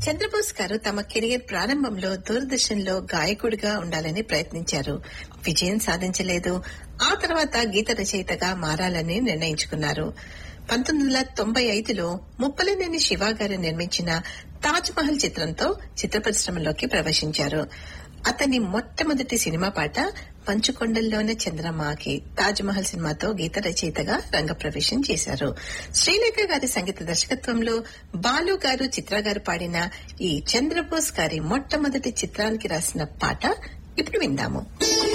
చంద్రబోస్ గారు తమ కెరియర్ ప్రారంభంలో దూరదర్శన్లో గాయకుడిగా ఉండాలని ప్రయత్నించారు విజయం సాధించలేదు ఆ తర్వాత గీత రచయితగా మారాలని నిర్ణయించుకున్నారు పంతొమ్మిది వందల తొంభై ఐదులో ముప్పలనేని శివ గారు నిర్మించిన తాజ్ మహల్ చిత్రంతో చిత్ర పరిశ్రమలోకి ప్రవేశించారు అతని మొట్టమొదటి సినిమా పాట పంచుకొండల్లోనే చంద్రమాకి తాజ్ మహల్ సినిమాతో గీత రచయితగా రంగప్రవేశం చేశారు శ్రీలేఖ గారి సంగీత దర్శకత్వంలో బాలు గారు చిత్ర గారు పాడిన ఈ చంద్రబోస్ గారి మొట్టమొదటి చిత్రానికి రాసిన పాట ఇప్పుడు విందాము